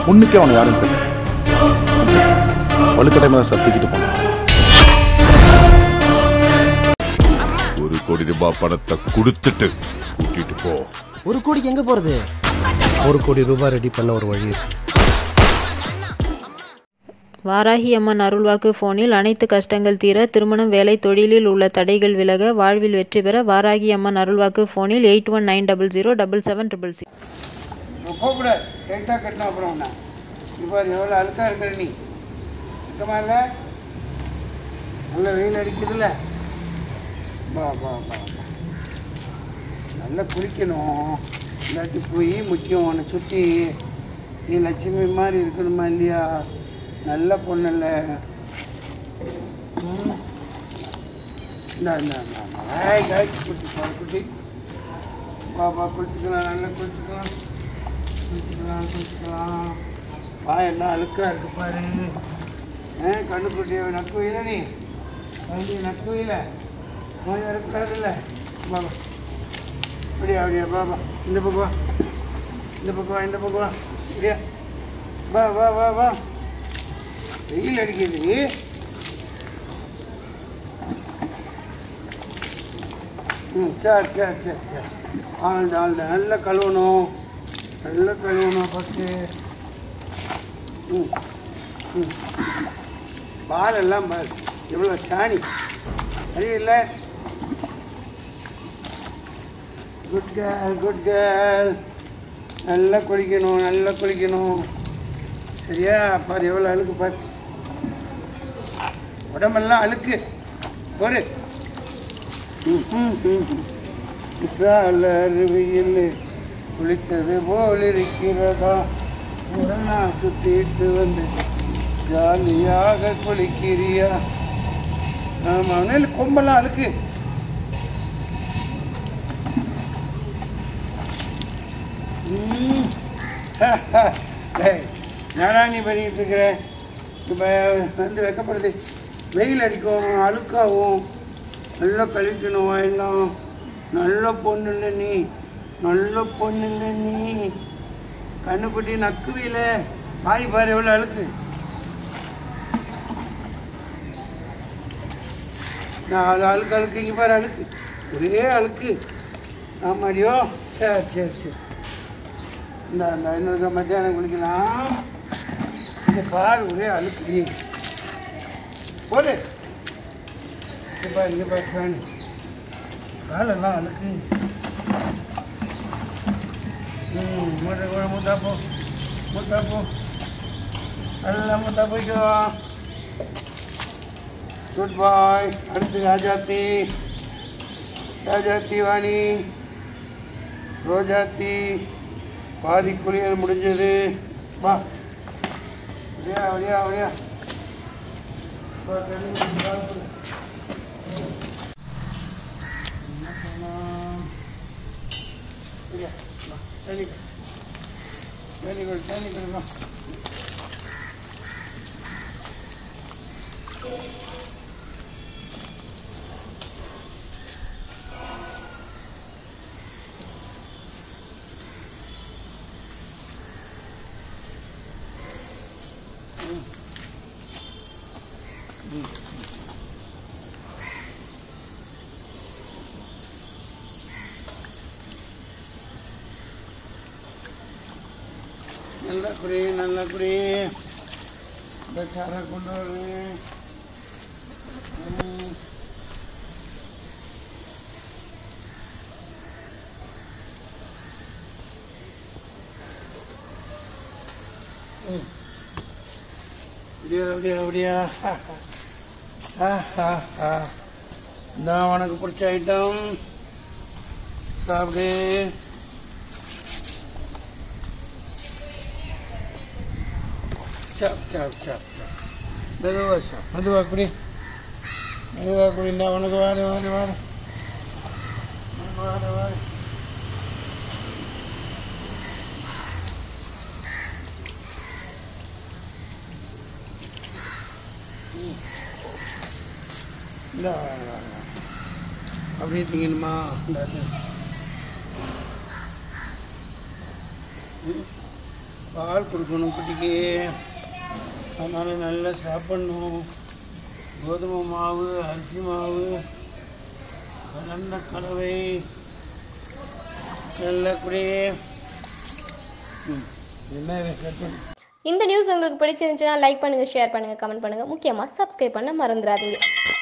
பொண்ணுக்கே அவனை யாரும் தெரியும் வலுக்கட்டாயமாக தான் சார் தூக்கிட்டு போனான் ஒரு கோடி ரூபாய் பணத்தை கொடுத்துட்டு கூட்டிட்டு போ ஒரு கோடிக்கு எங்க போறது ஒரு கோடி ரூபாய் ரெடி பண்ண ஒரு வழி இருக்கு வாராகி அம்மன் அருள்வாக்கு போனில் அனைத்து கஷ்டங்கள் தீர திருமணம் வேலை தொழிலில் உள்ள தடைகள் விலக வாழ்வில் வெற்றி பெற வாராகி அம்மன் அருள்வாக்கு போனில் eight one nine double zero double seven triple six போகக்கூடாது டைட்டாக கட்டினா அப்புறம் என்ன இப்போ எவ்வளோ அழுக்காக இருக்கிற நீ சுத்தமாக இல்லை நல்ல வெயில் அடிக்குதுல்ல பா பா பா பா. நல்லா குளிக்கணும் இல்லாட்டி போய் முக்கியம் உன்னை சுற்றி நீ லட்சுமி மாதிரி இருக்கணுமா இல்லையா நல்ல பொண்ணுல்ல ம். இந்தா இந்தா இந்தா இந்தா. ஏய், காய் குட்டி பாரு, குட்டி பாப்பா குளிச்சுக்கலாம் நல்லா குளிச்சுக்கலாம் குளிச்சுக்கலாம் குளிச்சுக்கலாம் வா என்ன அழுக்கா இருக்கு பாரு ஆ கண்ணுக்குட்டி நக்குவையில நீ கண்டி நக்குவையில நோய் வரக்கூடாதுல்ல பாபா அப்படியா அப்படியா பாபா இந்த பக்கம் வா இந்த பக்கம் வா இந்த பக்கம் வா அப்படியா வா வா வா வா வெயில் அடிக்குது ம் சரி சரி சரி சரி ஆழ்ந்த ஆழ்ந்த நல்லா கழுவணும் நல்லா கழுவணும் ஃபஸ்ட்டு ம் ம் பாலெல்லாம் பாரு எவ்வளோ சாணி அறிவில்லை குட் கேர்ள் குட் கேர்ள் நல்லா குளிக்கணும் நல்லா குளிக்கணும் சரியா பாரு எவ்வளோ அழுக்கு பாரு உடம்பெல்லாம் அழுக்கு ஒரு அருவியில் குளித்தது போல் இருக்கிறதா உடனா சுத்திட்டு வந்து ஜாலியாக குளிக்கிறியா ஆமாம் நெல் கொம்பெல்லாம் அழுக்கு ம். டேய், என்னடா நீ பண்ணிட்டு இருக்கிற இப்போ வந்து வெக்கப்படுது வெயில் அடிக்கும் அழுக்காகும் நல்லா கழிக்கணும் எல்லாம் நல்ல பொண்ணு இல்லை நீ நல்ல பொண்ணு இல்லை நீ கண்ணுக்குட்டி நக்குவில வாய் பாரு எவ்வளோ அழுக்கு நாலு அழுக்கு அழுக்கு இங்கே பாரு அழுக்கு ஒரே அழுக்கு ஆமாடியோ சரி சரி சரி இந்த அந்த இன்னொரு மத்தியானம் குளிக்கலாம் இந்த பாரு ஒரே அழுக்கு போடு இங்கே பாரு இங்கே பாரு சாணி காலெல்லாம் அழுக்கு ம் மூட்டை கூட மூட்டா போ மூட்டா போ நல்லா மூட்டா போய்க்கோ குட் பாய் அடுத்து ராஜாத்தி ராஜாத்தி வாணி ரோஜாத்தி பாதி குளியல் முடிஞ்சது வா அப்படியா அப்படியா அப்படியா வா, தண்ணி குடி, பால் குடி. என்ன பண்ணலாம்? அப்படியா, வா, தண்ணி குடி. தண்ணி குடி தண்ணி குடி வா நல்லா குடி நல்லா குடி இந்த சாரை கொண்டு வரேன் ம். ம். அப்படியா அப்படியா அப்படியா ஆ ஆ ஆ நான் உனக்கு பிடிச்ச ஐட்டம் சாப்பிடு சாப் சாப் சாப் சாப் மெதுவாக சாப் மெதுவாக குடி மெதுவாக குடிண்டா உனக்கு வாரு வாரு வாரு உனக்கு வாரு வாரு ம். இந்தா வாரு வாரு வாரு அப்படியே திங்கணுமா இந்த ம் பால் கொடுக்கணும் குட்டிக்கு அதனால் நல்லா சாப்பிடணும் கோதுமை மாவு அரிசி மாவு கலந்த கலவை நல்ல குடியே ம், என்ன கட்டு இந்த நியூஸ் உங்களுக்கு பிடிச்சிருந்துச்சுன்னா லைக் பண்ணுங்கள் ஷேர் பண்ணுங்கள் கமெண்ட் பண்ணுங்கள் முக்கியமாக சப்ஸ்கிரைப் பண்ண மறந்துடாதீங்க